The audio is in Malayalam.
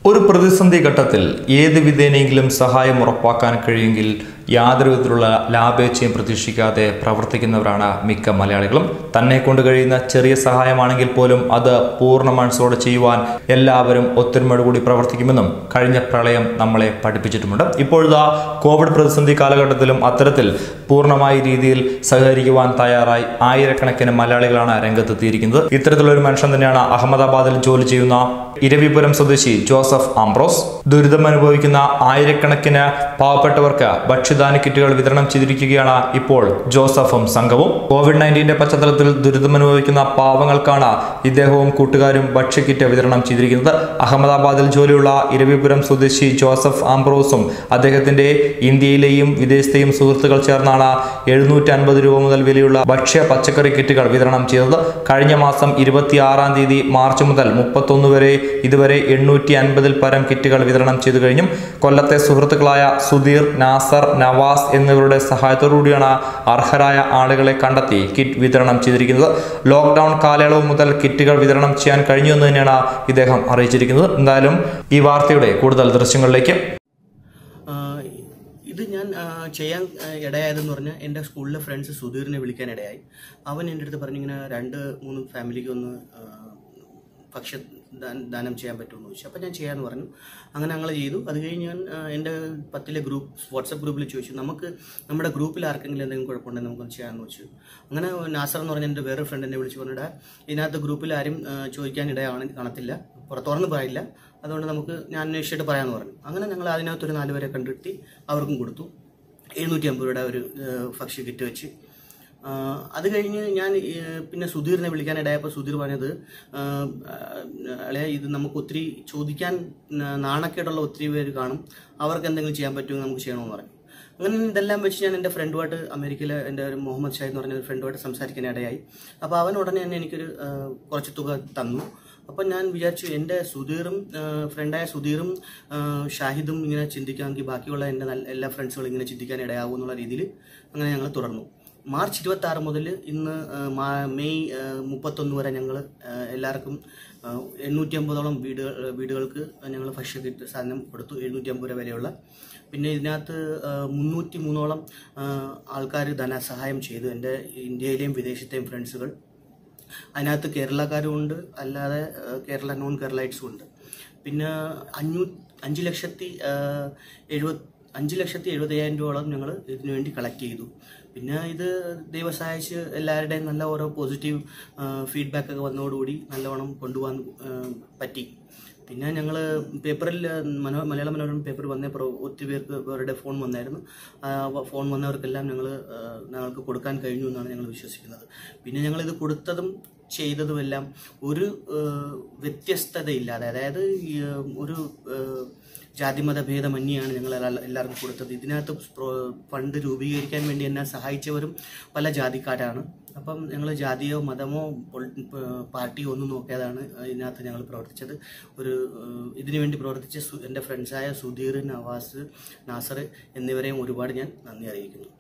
ഒരു പ്രതിസന്ധി ഘട്ടത്തിൽ ഏത് വിധേനയെങ്കിലും സഹായം ഉറപ്പാക്കാൻ കഴിയുമെങ്കിൽ യാതൊരു വിധത്തിലുള്ള ലാഭേച്ഛയും പ്രതീക്ഷിക്കാതെ പ്രവർത്തിക്കുന്നവരാണ് മിക്ക മലയാളികളും തന്നെ കൊണ്ട് കഴിയുന്ന ചെറിയ സഹായമാണെങ്കിൽ പോലും അത് പൂർണ്ണ മനസ്സോടെ ചെയ്യുവാൻ എല്ലാവരും ഒത്തൊരുമയോടുകൂടി പ്രവർത്തിക്കുമെന്നും കഴിഞ്ഞ പ്രളയം നമ്മളെ പഠിപ്പിച്ചിട്ടുമുണ്ട് ഇപ്പോഴത്തെ കോവിഡ് പ്രതിസന്ധി കാലഘട്ടത്തിലും അത്തരത്തിൽ പൂർണ്ണമായ രീതിയിൽ സഹകരിക്കുവാൻ തയ്യാറായി ആയിരക്കണക്കിന് മലയാളികളാണ് രംഗത്തെത്തിയിരിക്കുന്നത് ഇത്തരത്തിലുള്ള ഒരു മനുഷ്യൻ തന്നെയാണ് അഹമ്മദാബാദിൽ ജോലി ചെയ്യുന്ന ഇരവിപുരം സ്വദേശി ജോസഫ് ആംബ്രോസ് ദുരിതം അനുഭവിക്കുന്ന ആയിരക്കണക്കിന് പാവപ്പെട്ടവർക്ക് ഭക്ഷ്യധാന്യ കിറ്റുകൾ വിതരണം ചെയ്തിരിക്കുകയാണ് ഇപ്പോൾ ജോസഫും സംഘവും കോവിഡ് നയൻറ്റീന്റെ പശ്ചാത്തലത്തിൽ ദുരിതം അനുഭവിക്കുന്ന പാവങ്ങൾക്കാണ് ഇദ്ദേഹവും കൂട്ടുകാരും ഭക്ഷ്യക്കിറ്റ് വിതരണം ചെയ്തിരിക്കുന്നത് അഹമ്മദാബാദിൽ ജോലിയുള്ള ഇരവിപുരം സ്വദേശി ജോസഫ് ആംബ്രോസും അദ്ദേഹത്തിന്റെ ഇന്ത്യയിലെയും വിദേശത്തെയും സുഹൃത്തുക്കൾ ചേർന്നാണ് എഴുന്നൂറ്റി അൻപത് രൂപ മുതൽ വിലയുള്ള ഭക്ഷ്യ പച്ചക്കറി കിറ്റുകൾ വിതരണം ചെയ്തത് കഴിഞ്ഞ മാസം ഇരുപത്തിയാറാം തീയതി മാർച്ച് മുതൽ മുപ്പത്തൊന്ന് വരെ ഇതുവരെ എണ്ണൂറ്റി അൻപതിൽ പരം കിറ്റുകൾ വിതരണം ചെയ്തു കഴിഞ്ഞും കൊല്ലത്തെ സുഹൃത്തുക്കളായ സുധീർ നാസർ നവാസ് എന്നിവരുടെ സഹായത്തോടുകൂടിയാണ് അർഹരായ ആളുകളെ കണ്ടെത്തി കിറ്റ് വിതരണം ചെയ്തിരിക്കുന്നത് ലോക്ക്ഡൌൺ കാലയളവ് മുതൽ കിറ്റുകൾ വിതരണം ചെയ്യാൻ കഴിഞ്ഞു എന്ന് തന്നെയാണ് ഇദ്ദേഹം അറിയിച്ചിരിക്കുന്നത് എന്തായാലും ഈ വാർത്തയുടെ കൂടുതൽ ദൃശ്യങ്ങളിലേക്ക് ആ, ഇത് ഞാൻ ആ, ചെയ്യാൻ ആ, ഇടയായതെന്ന് പറഞ്ഞാൽ എൻ്റെ സ്കൂളിലെ ഫ്രണ്ട്സ് സുധീറിനെ വിളിക്കാൻ ഇടയായി അവൻ എൻ്റെ അടുത്ത് പറഞ്ഞു ഇങ്ങനെ രണ്ട് മൂന്ന് ഫാമിലിക്ക് ഒന്ന് ആ, ഭക്ഷ്യ ദാ- ദാനം ചെയ്യാൻ പറ്റുമെന്ന് ചോദിച്ചു അപ്പോൾ ഞാൻ ചെയ്യാമെന്ന് പറഞ്ഞു അങ്ങനെ ഞങ്ങൾ ചെയ്തു അത് കഴിഞ്ഞ് ഞാൻ ആ, എൻ്റെ പത്തിലെ ഗ്രൂപ്പ് വാട്സപ്പ് ഗ്രൂപ്പിൽ ചോദിച്ചു നമുക്ക് നമ്മുടെ ഗ്രൂപ്പിൽ ആർക്കെങ്കിലും എന്തെങ്കിലും കുഴപ്പമുണ്ടെങ്കിൽ നമുക്കൊന്ന് ചെയ്യാമെന്ന് വെച്ചു അങ്ങനെ നാസർ എന്ന് പറഞ്ഞ എൻ്റെ വേറെ ഫ്രണ്ട് എന്നെ വിളിച്ചു പറഞ്ഞിട്ട് ഇതിനകത്ത് ഗ്രൂപ്പിൽ ആരും ആ, ചോദിക്കാൻ ഇടയാണ് കാണത്തില്ല പുറത്ത് തുറന്ന് പറയില്ല അതുകൊണ്ട് നമുക്ക് ഞാൻ അന്വേഷിച്ചിട്ട് പറയാമെന്ന് പറഞ്ഞു അങ്ങനെ ഞങ്ങൾ അതിനകത്തൊരു നാല് പേരെ കണ്ടെത്തി അവർക്കും കൊടുത്തു എഴുന്നൂറ്റി അമ്പത് രൂപയുടെ ഒരു ഏഹ്, ഭക്ഷ്യ കിറ്റ് വെച്ച് ആ, അത് കഴിഞ്ഞ് ഞാൻ ഏഹ്, പിന്നെ സുധീറിനെ വിളിക്കാനിടയപ്പോൾ സുധീർ പറഞ്ഞത് അളയ ഇത് നമുക്ക് ഒത്തിരി ചോദിക്കാൻ ന- നാണക്കേടുള്ള ഒത്തിരി പേര് കാണും അവർക്ക് എന്തെങ്കിലും ചെയ്യാൻ പറ്റുമെങ്കിൽ നമുക്ക് ചെയ്യണമെന്ന് പറഞ്ഞു അങ്ങനെ ഇതെല്ലാം വെച്ച് ഞാൻ എൻ്റെ ഫ്രണ്ടുമായിട്ട് അമേരിക്കയിലെ എൻ്റെ ഒരു മുഹമ്മദ് ഷാഹിദ് എന്ന് പറഞ്ഞ ഒരു ഫ്രണ്ടുമായിട്ട് സംസാരിക്കാൻ ഇടയായി അപ്പോൾ അവൻ ഉടനെ തന്നെ എനിക്കൊരു ആ, കുറച്ച് തുക തന്നു അപ്പം ഞാൻ വിചാരിച്ചു എൻ്റെ സുധീറും ആ, ഫ്രണ്ടായ സുധീറും ആ, ഷാഹിദും ഇങ്ങനെ ചിന്തിക്കാമെങ്കിൽ ബാക്കിയുള്ള എൻ്റെ നല്ല എല്ലാ ഫ്രണ്ട്സുകളും ഇങ്ങനെ ചിന്തിക്കാൻ ഇടയാവും എന്നുള്ള രീതിയിൽ അങ്ങനെ ഞങ്ങൾ തുടർന്നു മാർച്ച് ഇരുപത്തി ആറ് മുതൽ ഇന്ന് ആ, മാ- മെയ് ആ, മുപ്പത്തൊന്ന് വരെ ഞങ്ങൾ എല്ലാവർക്കും എണ്ണൂറ്റി അമ്പതോളം വീടുകൾ വീടുകൾക്ക് ഞങ്ങൾ ഭക്ഷ്യ കിറ്റ് സാധനം കൊടുത്തു എഴുന്നൂറ്റി അമ്പത് രൂപ വിലയുള്ള പിന്നെ ഇതിനകത്ത് മുന്നൂറ്റി മൂന്നോളം ആൾക്കാർ ധനസഹായം ചെയ്തു എൻ്റെ ഇന്ത്യയിലെയും വിദേശത്തെയും ഫ്രണ്ട്സുകൾ അതിനകത്ത് കേരളക്കാരും ഉണ്ട് അല്ലാതെ ആ, കേരള നോൺ കേരളൈറ്റ്സും ഉണ്ട് പിന്നെ അഞ്ഞൂ അഞ്ച് ലക്ഷത്തി ആ, എഴുപത് അഞ്ച് ലക്ഷത്തി എഴുപത്തയ്യായിരം രൂപയോളം ഞങ്ങൾ ഇതിനു വേണ്ടി കളക്ട് ചെയ്തു പിന്നെ ഇത് ദൈവം സഹായിച്ച് എല്ലാവരുടെയും നല്ല ഓരോ പോസിറ്റീവ് ഫീഡ്ബാക്ക് ഒക്കെ വന്നതോടുകൂടി നല്ലവണ്ണം കൊണ്ടുപോകാൻ ആ, പറ്റി പിന്നെ ഞങ്ങൾ പേപ്പറിൽ മനോ മലയാള മനോരമ പേപ്പർ വന്നപ്പോൾ ഒത്തിരി പേർക്ക് അവരുടെ ഫോൺ വന്നായിരുന്നു ആ ഫോൺ വന്നവർക്കെല്ലാം ഞങ്ങൾ ഞങ്ങൾക്ക് കൊടുക്കാൻ കഴിഞ്ഞു എന്നാണ് ഞങ്ങൾ വിശ്വസിക്കുന്നത് പിന്നെ ഞങ്ങളിത് കൊടുത്തതും ചെയ്തതുമെല്ലാം ഒരു ആ, വ്യത്യസ്തതയില്ലാതെ അതായത് ഈ, ആ, ഒരു ആ, ജാതിമത ഭേദമന്യാണ് ഞങ്ങൾ എല്ലാ- എല്ലാവർക്കും കൊടുത്തത് ഇതിനകത്ത് പ്രോ- ഫണ്ട് രൂപീകരിക്കാൻ വേണ്ടി എന്നെ സഹായിച്ചവരും പല ജാതിക്കാരാണ് അപ്പം ഞങ്ങൾ ജാതിയോ മതമോ പൊളി- പ- പാർട്ടിയോ ഒന്നും നോക്കാതാണ് ഇതിനകത്ത് ഞങ്ങൾ പ്രവർത്തിച്ചത് ഒരു ഏഹ്, ഇതിനു വേണ്ടി പ്രവർത്തിച്ച സു- എൻ്റെ ഫ്രണ്ട്സായ സുധീർ നവാസ് നാസർ എന്നിവരെയും ഒരുപാട് ഞാൻ നന്ദി അറിയിക്കുന്നു